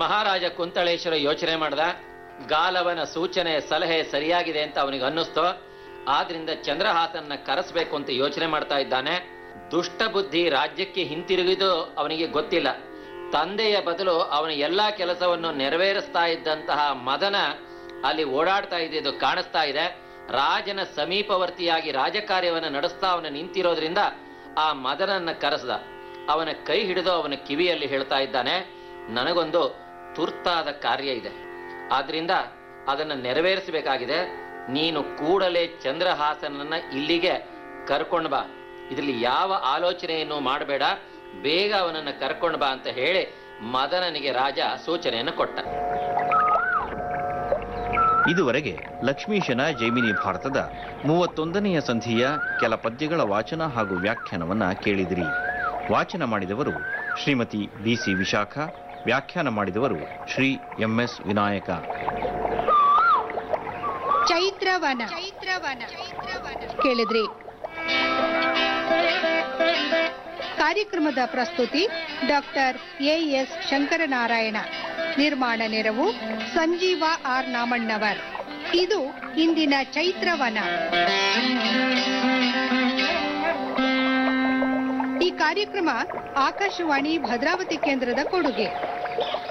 ಮಹಾರಾಜ ಕುಂತಳೇಶ್ವರ ಯೋಚನೆ ಮಾಡ್ದ ಗಾಲವನ ಸೂಚನೆ ಸಲಹೆ ಸರಿಯಾಗಿದೆ ಅಂತ ಅವನಿಗೆ ಅನ್ನಿಸ್ತು ಆದ್ರಿಂದ ಚಂದ್ರಹಾಸನ್ನ ಕರೆಸ್ಬೇಕು ಅಂತ ಯೋಚನೆ ಮಾಡ್ತಾ ಇದ್ದಾನೆ ದುಷ್ಟ ಬುದ್ಧಿ ರಾಜ್ಯಕ್ಕೆ ಹಿಂತಿರುಗಿದು ಅವನಿಗೆ ಗೊತ್ತಿಲ್ಲ ತಂದೆಯ ಬದಲು ಅವನ ಎಲ್ಲಾ ಕೆಲಸವನ್ನು ನೆರವೇರಿಸ್ತಾ ಇದ್ದಂತಹ ಮದನ ಅಲ್ಲಿ ಓಡಾಡ್ತಾ ಇದ್ದಿದ್ದು ಕಾಣಿಸ್ತಾ ಇದೆ ರಾಜನ ಸಮೀಪವರ್ತಿಯಾಗಿ ರಾಜಕಾರ್ಯವನ್ನು ನಡೆಸ್ತಾ ಅವನ ನಿಂತಿರೋದ್ರಿಂದ ಆ ಮದನನ್ನ ಕರೆಸ್ದ ಅವನ ಕೈ ಹಿಡಿದು ಅವನ ಕಿವಿಯಲ್ಲಿ ಹೇಳ್ತಾ ಇದ್ದಾನೆ ನನಗೊಂದು ತುರ್ತಾದ ಕಾರ್ಯ ಇದೆ ಆದ್ರಿಂದ ಅದನ್ನು ನೆರವೇರಿಸಬೇಕಾಗಿದೆ ನೀನು ಕೂಡಲೇ ಚಂದ್ರಹಾಸನನ್ನ ಇಲ್ಲಿಗೆ ಕರ್ಕೊಂಡು ಬಾ ಇದರಲ್ಲಿ ಯಾವ ಆಲೋಚನೆಯನ್ನು ಮಾಡಬೇಡ ಬೇಗ ಅವನನ್ನ ಕರ್ಕೊಂಡು ಬಾ ಅಂತ ಹೇಳಿ ಮದನನಿಗೆ ರಾಜ ಸೂಚನೆಯನ್ನು ಕೊಟ್ಟ ಇದುವರೆಗೆ ಲಕ್ಷ್ಮೀಶನ ಜೈಮಿನಿ ಭಾರತದ ಮೂವತ್ತೊಂದನೆಯ ಸಂಧಿಯ ಕೆಲ ಪದ್ಯಗಳ ವಾಚನ ಹಾಗೂ ವ್ಯಾಖ್ಯಾನವನ್ನ ಕೇಳಿದಿರಿ ವಾಚನ ಮಾಡಿದವರು ಶ್ರೀಮತಿ ಬಿಸಿ ವಿಶಾಖ ವ್ಯಾಖ್ಯಾನ ಮಾಡಿದವರು ಶ್ರೀ ಎಂಎಸ್ ವಿನಾಯಕ ಚೈತ್ರವನ ಚೈತ್ರವನ ಕೇಳಿದ್ರಿ ಕಾರ್ಯಕ್ರಮದ ಪ್ರಸ್ತುತಿ ಡಾಕ್ಟರ್ ಎ ಎಸ್ ಶಂಕರನಾರಾಯಣ ನಿರ್ಮಾಣ ನೆರವು ಸಂಜೀವ ಆರ್ ನಾಮಣ್ಣವರ್ ಇದು ಇಂದಿನ ಚೈತ್ರವನ ಈ ಕಾರ್ಯಕ್ರಮ ಆಕಾಶವಾಣಿ ಭದ್ರಾವತಿ ಕೇಂದ್ರದ ಕೊಡುಗೆ